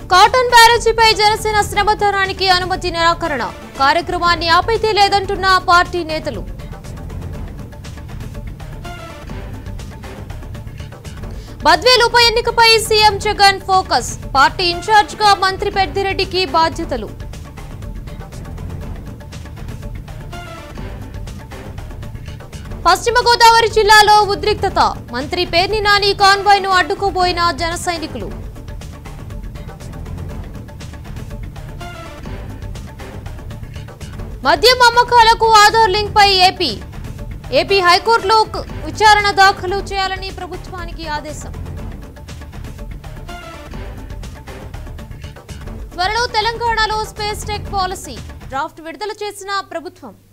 cotton బ్యారేజీపై Janasena శ్రమదానానికి అనుమతి నిరాకరణ కార్యక్రమాన్ని ఆపైతే లేదంటున్న పార్టీ నేతలు బద్వేల్ ఉప ఎన్నికపై సీఎం జగన్ ఫోకస్ పార్టీ ఇన్ఛార్జ్గా మంత్రి పెద్దిరెడ్డికి బాధ్యతలు పశ్చిమ గోదావరి జిల్లాలో ఉద్రిక్తత మంత్రి పేర్ని నాని కాన్వాయ్ ను అడ్డుకోబోయిన జన సైనికులు మద్యం అమ్మకాలకు ఆధార్ లింక్ పై ఏపీ ఏపీ హైకోర్టులో క- విచారణ దాఖలు చేయాలని ప్రభుత్వానికి ఆదేశం త్వరలో తెలంగాణలో స్పేస్ టెక్ పాలసీ డ్రాఫ్ట్ విడుదల చేసిన ప్రభుత్వం